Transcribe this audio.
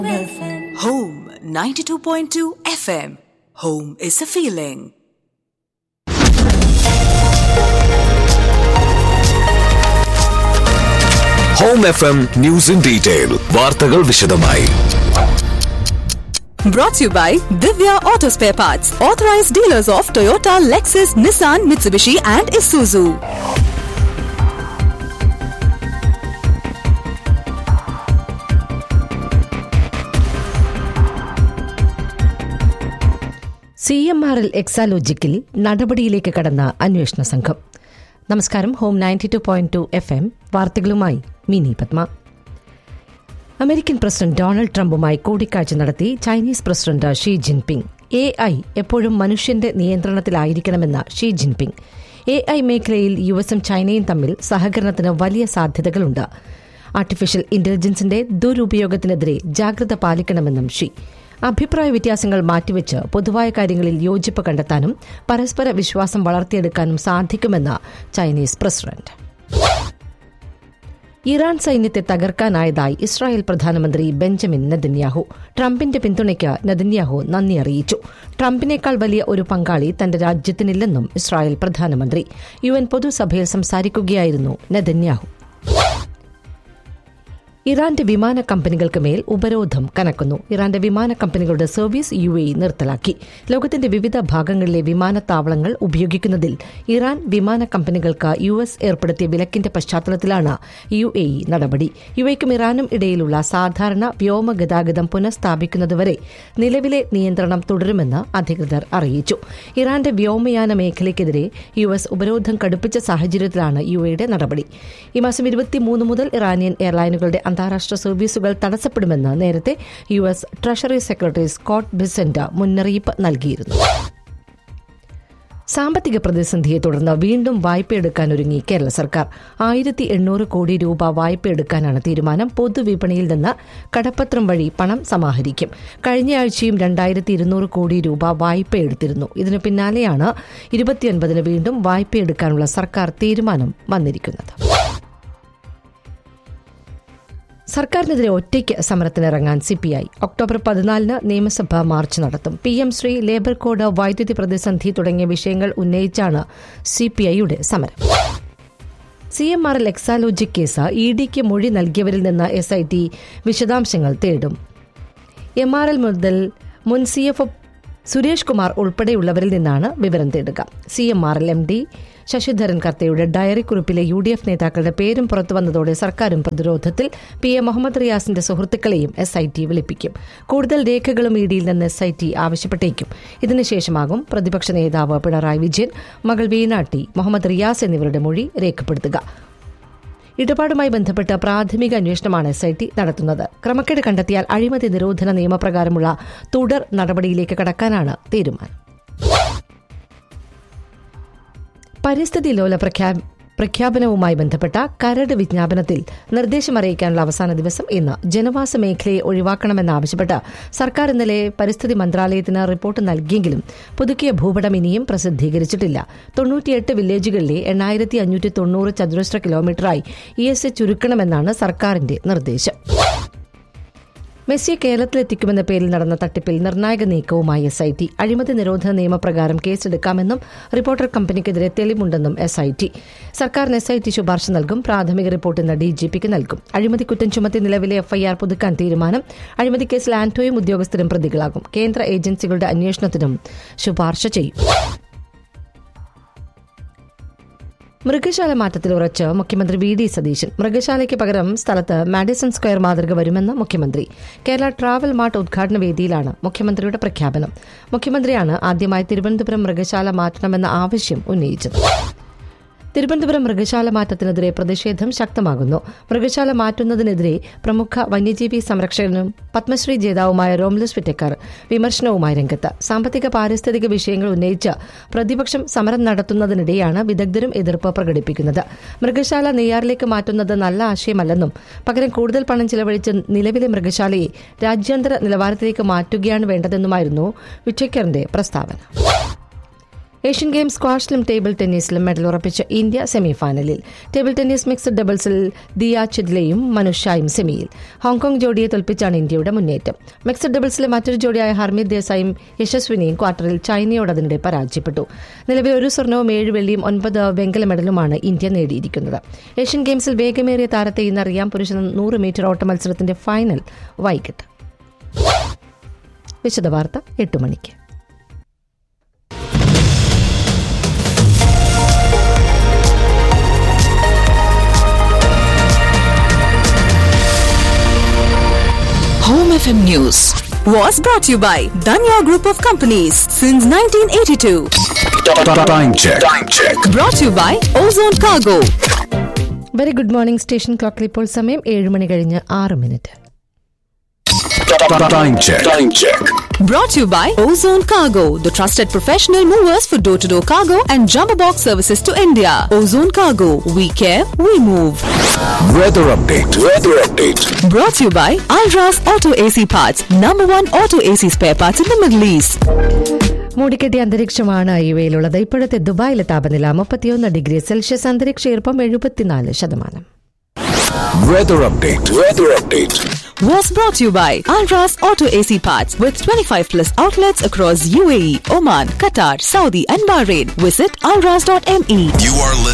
Home 92.2 FM. Home is a feeling. Home F M news in detail വാർത്തകൾ വിശദമായി Brought to you by Divya Auto Spare Parts, authorized dealers of Toyota, Lexus, Nissan, Mitsubishi, and Isuzu. C M R L എക്സാലോജിക്കിൽ നടപടിയിലേക്ക് കടന്ന അന്വേഷണ സംഘം നമസ്കാരം home ninety two point two F M വാർത്തകളുമായി Mini Padma American president Donald ട്രംപുമായി കൂടിക്കാഴ്ച നടത്തി Chinese president Xi Jinping A I എപ്പോഴും മനുഷ്യന്റെ നിയന്ത്രണത്തിലായിരിക്കണമെന്ന ഷീ ജിൻപിങ് എ ഐ മേഖലയിൽ യു എസും ചൈനയും തമ്മിൽ സഹകരണത്തിന് വലിയ സാധ്യതകളുണ്ട് ആർട്ടിഫിഷ്യൽ ഇന്റലിജൻസിന്റെ ദുരുപയോഗത്തിനെതിരെ ജാഗ്രത പാലിക്കണമെന്നും ഷീ അഭിപ്രായ വ്യത്യാസങ്ങൾ മാറ്റിവെച്ച് പൊതുവായ കാര്യങ്ങളിൽ യോജിപ്പ് കണ്ടെത്താനും പരസ്പര വിശ്വാസം വളർത്തിയെടുക്കാനും സാധിക്കുമെന്ന് ചൈനീസ് പ്രസിഡന്റ് ഇറാൻ സൈന്യത്തെ തകർക്കാനായതായി ഇസ്രായേൽ പ്രധാനമന്ത്രി ബെഞ്ചമിൻ നെതന്യാഹു ട്രംപിന്റെ പിന്തുണയ്ക്ക് നെതന്യാഹു നന്ദി അറിയിച്ചു ട്രംപിനേക്കാൾ വലിയ ഒരു പങ്കാളി തന്റെ രാജ്യത്തിനില്ലെന്നും ഇസ്രായേൽ പ്രധാനമന്ത്രി യു എൻ പൊതുസഭയിൽ സംസാരിക്കുകയായിരുന്നു നെതന്യാഹു ഇറാന്റെ വിമാന കമ്പനികൾക്ക് മേൽ ഉപരോധം കനക്കുന്നു ഇറാന്റെ വിമാന കമ്പനികളുടെ സർവീസ് യു എ നിർത്തലാക്കി ലോകത്തിന്റെ വിവിധ ഭാഗങ്ങളിലെ വിമാനത്താവളങ്ങൾ ഉപയോഗിക്കുന്നതിൽ ഇറാൻ വിമാന കമ്പനികൾക്ക് യു എസ് ഏർപ്പെടുത്തിയ വിലക്കിന്റെ പശ്ചാത്തലത്തിലാണ് യു എ നടപടി യു എക്കും ഇറാനും ഇടയിലുള്ള സാധാരണ വ്യോമ ഗതാഗതം പുനഃസ്ഥാപിക്കുന്നതുവരെ നിലവിലെ നിയന്ത്രണം തുടരുമെന്ന് അധികൃതർ അറിയിച്ചു ഇറാന്റെ വ്യോമയാന മേഖലയ്ക്കെതിരെ യു എസ് ഉപരോധം കടുപ്പിച്ച സാഹചര്യത്തിലാണ് യു എയുടെ നടപടി ഈ മാസം ഇരുപത്തിമൂന്ന് മുതൽ ഇറാനിയൻ എയർലൈനുകളുടെ അന്താരാഷ്ട്ര സർവീസുകൾ തടസ്സപ്പെടുമെന്ന് നേരത്തെ U S treasury secretary Scott Bessent മുന്നറിയിപ്പ് നൽകിയിരുന്നു സാമ്പത്തിക പ്രതിസന്ധിയെ തുടർന്ന് വീണ്ടും വായ്പയെടുക്കാനൊരുങ്ങി കേരള സർക്കാർ ആയിരത്തി എണ്ണൂറ് കോടി രൂപ വായ്പയെടുക്കാനാണ് തീരുമാനം പൊതുവിപണിയിൽ നിന്ന് കടപ്പത്രം വഴി പണം സമാഹരിക്കും കഴിഞ്ഞയാഴ്ചയും രണ്ടായിരത്തി ഇരുന്നൂറ് കോടി രൂപ വായ്പയെടുത്തിരുന്നു ഇതിനു പിന്നാലെയാണ് ഇരുപത്തിയൊൻപതിന് വീണ്ടും വായ്പയെടുക്കാനുള്ള സർക്കാർ തീരുമാനം വന്നിരിക്കുന്നത് സർക്കാരിനെതിരെ ഒറ്റയ്ക്ക് സമരത്തിനിറങ്ങാൻ സിപിഐ ഒക്ടോബർ പതിനാലിന് നിയമസഭ മാർച്ച് നടത്തും P M Shri labour code വൈദ്യുതി പ്രതിസന്ധി തുടങ്ങിയ വിഷയങ്ങൾ ഉന്നയിച്ചാണ് സിപിഐയുടെ സമരം C M R L Exalogic case E ഡിക്ക് മൊഴി നൽകിയവരിൽ നിന്ന് എസ് ഐ ടി വിശദാംശങ്ങൾ തേടും എം ആർ എൽ മുതൽ മുൻ സി എഫ് സുരേഷ് കുമാർ ഉൾപ്പെടെയുള്ളവരിൽ നിന്നാണ് വിവരം തേടുക C M R L M D Sasidharan കർത്തയുടെ ഡയറി കുറിപ്പിലെ യു ഡി എഫ് നേതാക്കളുടെ പേരും പുറത്തുവന്നതോടെ സർക്കാരും പ്രതിരോധത്തിൽ പി എ മുഹമ്മദ് റിയാസിന്റെ സുഹൃത്തുക്കളെയും എസ് ഐ ടി വിളിപ്പിക്കും കൂടുതൽ രേഖകളും ഇ ഡിയിൽ നിന്ന് എസ് ഐ ടി ആവശ്യപ്പെട്ടേക്കും ഇതിനുശേഷമാകും പ്രതിപക്ഷ നേതാവ് പിണറായി വിജയൻ മകൾ വീണാട്ടി മുഹമ്മദ് റിയാസ് എന്നിവരുടെ മൊഴി രേഖപ്പെടുത്തുക ഇടപാടുമായി ബന്ധപ്പെട്ട് പ്രാഥമിക അന്വേഷണമാണ് എസ് ഐ ടി നടത്തുന്നത് ക്രമക്കേട് കണ്ടെത്തിയാൽ അഴിമതി നിരോധന നിയമപ്രകാരമുള്ള തുടർ നടപടിയിലേക്ക് കടക്കാനാണ് തീരുമാനം പരിസ്ഥിതി ലോല പ്രഖ്യാ- പ്രഖ്യാപനവുമായി ബന്ധപ്പെട്ട കരട് വിജ്ഞാപനത്തിൽ നിർദ്ദേശമറിയിക്കാനുള്ള അവസാന ദിവസം ഇന്ന് ജനവാസ മേഖലയെ ഒഴിവാക്കണമെന്നാവശ്യപ്പെട്ട് സർക്കാർ ഇന്നലെ പരിസ്ഥിതി മന്ത്രാലയത്തിന് റിപ്പോർട്ട് നൽകിയെങ്കിലും പുതുക്കിയ ഭൂപടം ഇനിയും പ്രസിദ്ധീകരിച്ചിട്ടില്ല തൊണ്ണൂറ്റിയെട്ട് വില്ലേജുകളിലെ എണ്ണായിരത്തി അഞ്ഞൂറ്റി തൊണ്ണൂറ് ചതുരശ്ര കിലോമീറ്ററായി ഇ എസ് എ ചുരുക്കണമെന്നാണ് സർക്കാരിന്റെ നിർദ്ദേശം മെസ്സിയെ കേരളത്തിലെത്തിക്കുമെന്ന പേരിൽ നടന്ന തട്ടിപ്പിൽ നിർണായക നീക്കവുമായി എസ് ഐ ടി അഴിമതി നിരോധന നിയമപ്രകാരം കേസെടുക്കാമെന്നും റിപ്പോർട്ടർ കമ്പനിക്കെതിരെ തെളിവുണ്ടെന്നും എസ് ഐ ടി സർക്കാരിന് എസ് ഐ ടി ശുപാർശ നൽകും പ്രാഥമിക റിപ്പോർട്ട് ഇന്ന് ഡി ജി പിക്ക് നൽകും അഴിമതി കുറ്റം ചുമത്തി നിലവിലെ എഫ്ഐആർ പുതുക്കാൻ തീരുമാനം അഴിമതി കേസിൽ ആന്റോയും ഉദ്യോഗസ്ഥരും പ്രതികളാകും കേന്ദ്ര ഏജൻസികളുടെ അന്വേഷണത്തിനും ശുപാർശ ചെയ്യും മൃഗശാല മാറ്റത്തിൽ ഉറച്ച് മുഖ്യമന്ത്രി വി ഡി സതീശൻ മൃഗശാലയ്ക്ക് പകരം സ്ഥലത്ത് മാഡിസൺ സ്ക്വയർ മാതൃക വരുമെന്ന് മുഖ്യമന്ത്രി കേരള ട്രാവൽ മാർട്ട് ഉദ്ഘാടന വേദിയിലാണ് മുഖ്യമന്ത്രിയുടെ പ്രഖ്യാപനം മുഖ്യമന്ത്രിയാണ് ആദ്യമായി തിരുവനന്തപുരം മൃഗശാല മാറ്റണമെന്ന ആവശ്യം ഉന്നയിച്ചത് തിരുവനന്തപുരം മൃഗശാല മാറ്റത്തിനെതിരെ പ്രതിഷേധം ശക്തമാകുന്നു മൃഗശാല മാറ്റുന്നതിനെതിരെ പ്രമുഖ വന്യജീവി സംരക്ഷകനും പത്മശ്രീ ജേതാവുമായ റോംലസ് വിറ്റക്കർ വിമർശനവുമായി രംഗത്ത് സാമ്പത്തിക പാരിസ്ഥിതിക വിഷയങ്ങൾ ഉന്നയിച്ച് പ്രതിപക്ഷം സമരം നടത്തുന്നതിനിടെയാണ് വിദഗ്ധരും എതിർപ്പ് പ്രകടിപ്പിക്കുന്നത് മൃഗശാല നെയ്യാറിലേക്ക് മാറ്റുന്നത് നല്ല ആശയമല്ലെന്നും പകരം കൂടുതൽ പണം ചിലവഴിച്ച് നിലവിലെ മൃഗശാലയെ രാജ്യാന്തര നിലവാരത്തിലേക്ക് മാറ്റുകയാണ് വേണ്ടതെന്നുമായിരുന്നു വിറ്റക്കറിന്റെ പ്രസ്താവന ഏഷ്യൻ ഗെയിംസ് സ്ക്വാഷിലും ടേബിൾ ടെന്നീസിലും മെഡൽ ഉറപ്പിച്ച ഇന്ത്യ സെമിഫൈനലിൽ ടേബിൾ ടെന്നീസ് മിക്സഡ് ഡബിൾസിൽ ദിയ ചിദ്ലയും മനുഷായും സെമിയിൽ ഹോങ്കോങ് ജോഡിയെ തോൽപ്പിച്ചാണ് ഇന്ത്യയുടെ മുന്നേറ്റം മിക്സഡ് ഡബിൾസിലെ മറ്റൊരു ജോഡിയായ ഹർമിത് ദേശായും യശസ്വിനിയും ക്വാർട്ടറിൽ ചൈനയോട് അതിനിടെ പരാജയപ്പെട്ടു നിലവിൽ ഒരു സ്വർണവും ഏഴ് വെള്ളിയും ഒൻപത് വെങ്കല മെഡലുമാണ് ഇന്ത്യ നേടിയിരിക്കുന്നത് ഏഷ്യൻ ഗെയിംസിൽ വേഗമേറിയ താരത്തെ ഇന്നറിയാം പുരുഷ നൂറ് മീറ്റർ ഓട്ട മത്സരത്തിന്റെ ഫൈനൽ വൈകിട്ട് വിശദവാർത്ത എട്ട് മണിക്ക് Home FM News was brought to you by Danya Group of Companies since 1982. Time check. Time check. Brought to you by Ozone Cargo. Very good morning station ക്ലോക്കിൽ ഇപ്പോൾ സമയം ഏഴ് മണി കഴിഞ്ഞ് ആറ് minute Time check. Time check. Brought to you by Ozone Cargo, the trusted professional movers for door to door cargo and jumbo box services to India. Ozone Cargo, we care, we move. Weather update. Weather update. Brought to you by Alras Auto AC Parts, number one auto AC spare parts in the Middle East. മൂടിക്കെട്ടിയ അന്തരീക്ഷമാണ് ഇവയിലുള്ളത് ഇപ്പോഴത്തെ ദുബായിലെ താപനില മുപ്പത്തിയൊന്ന് degree Celsius അന്തരീക്ഷ ഈർപ്പം എഴുപത്തിനാല് ശതമാനം Weather update. Weather update. Was brought to you by Alras Auto AC Parts with 25 plus outlets across UAE, Oman, Qatar, Saudi, and Bahrain. Visit alras.me. You are listening.